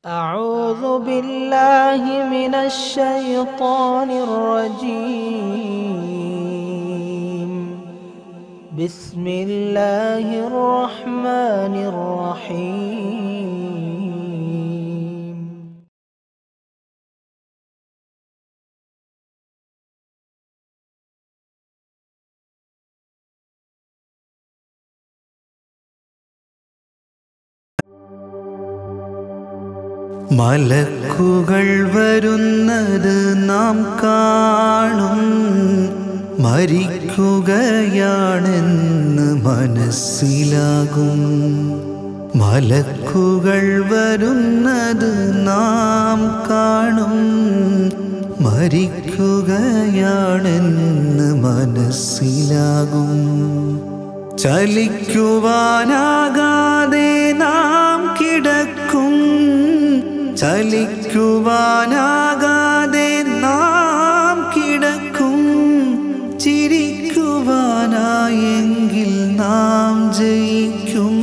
أعوذ بالله من الشيطان الرجيم بسم الله الرحمن الرحيم മലക്കുകൾ വരുന്നത് നാം കാണും മരിക്കുകയാണെന്ന് മനസ്സിലാകും മലക്കുകൾ വരുന്നത് നാം കാണും മരിക്കുകയാണെന്ന് മനസ്സിലാകും ചലിക്കുവാനാകാതെ നാം കിടക്കും ചലിക്കുവാനാകാതെ നാം കിടക്കും ചിരിക്കുവാനായെങ്കിൽ നാം ജയിക്കും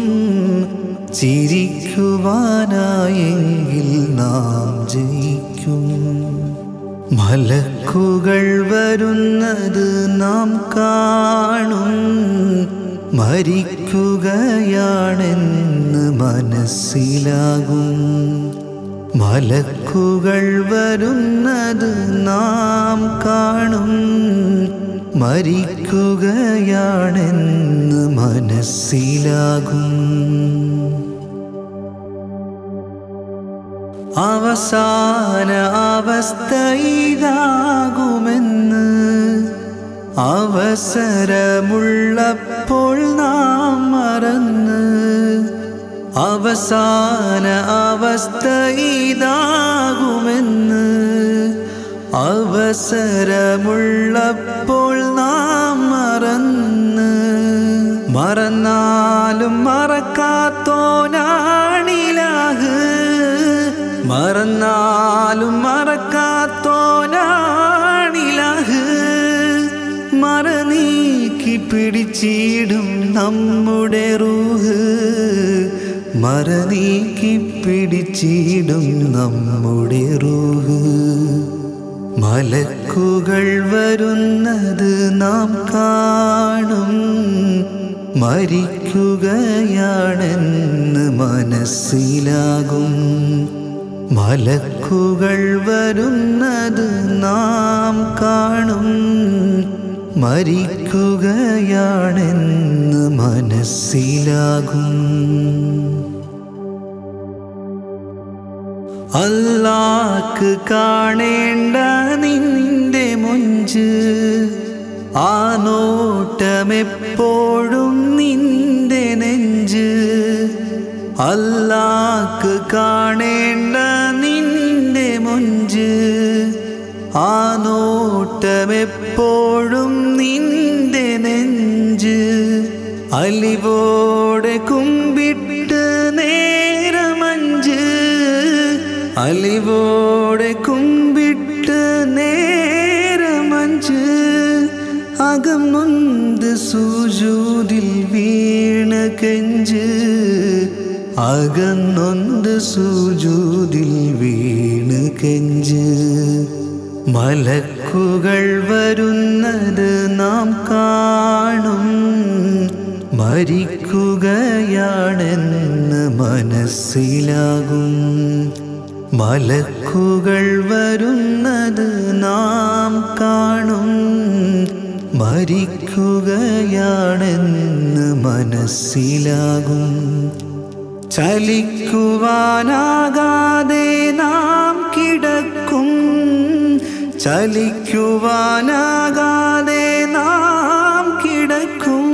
ചിരിക്കുവാനായെങ്കിൽ നാം ജയിക്കും മലക്കുകൾ വരുന്നത് നാം കാണും മരിക്കുകയാണെന്ന് മനസ്സിലാകും മലക്കുകൾ വരുന്നത് നാം കാണും മരിക്കുകയാണെന്ന് മനസ്സിലാകും അവസാന അവസ്ഥ ഇതാകുമെന്ന് അവസരമുള്ളപ്പോൾ നാം മറന്ന് അവസാന അവസ്ഥ ഇതാകുമെന്ന് അവസരമുള്ളപ്പോൾ നാം മറന്ന് മറന്നാലും മറക്കാത്തോനാണിലാഹ് മറന്നാലും മറക്കാത്തോനാണിലാഹ് മറനീക്കി പിടിച്ചിടും നമ്മുടെ റൂഹ് മറനീക്കി പിടിച്ചിടും നമ്മുടെ റൂഹ് മലക്കുകൾ വരുന്നത് നാം കാണും മരിക്കുകയാണെന്ന് മനസ്സിലാകും മലക്കുകൾ വരുന്നത് നാം കാണും മരിക്കുകയാണെന്ന് മനസ്സിലാകും അല്ലാക്ക് കാണേണ്ട നിന്റെ മുഞ്ച് ആ നോട്ടമെപ്പോഴും നിന്റെ നെഞ്ച് അല്ലാക്ക് കാണേണ്ട നിന്റെ മുഞ്ച് ആ നോട്ടമെപ്പോഴും നിന്റെ നെഞ്ച് അലിവോടെ കുമ്പിട്ട് നേരമഞ്ച് അലിവോടെ കുമ്പിട്ട് നേരമഞ്ച് അകം നൊന്ത് സൂജൂതിൽ വീണ കെഞ്ച് അകന്നൊന്ത് സൂജൂതിൽ വീണ് കെഞ്ച് മലക്കുകൾ വരുന്നത് നാം കാണും മരിക്കുകയാണെന്ന് മനസ്സിലാകും മലക്കുകൾ വരുന്നത് നാം കാണും മരിക്കുകയാണെന്ന് മനസ്സിലാകും ചലിക്കുവാനാകാതെ നാം കിടക്കും ചലിക്കുവാനാകാതെ നാം കിടക്കും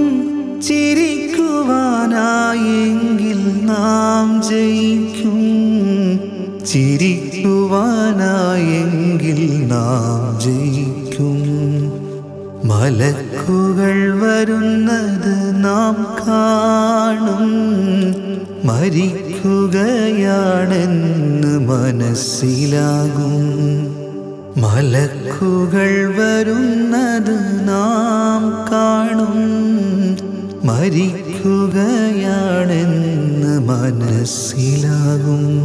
ചിരിക്കുവാനായെങ്കിൽ നാം ജയിക്കും ചിരിക്കുവാനായെങ്കിൽ നാം ജയിക്കും മലക്കുകൾ വരുന്നത് നാം കാണും മരിക്കുകയാണെന്ന് മനസ്സിലാകും മലക്കുകൾ വരുന്നത് നാം കാണും മരിക്കുകയാണെന്ന് മനസ്സിലാകും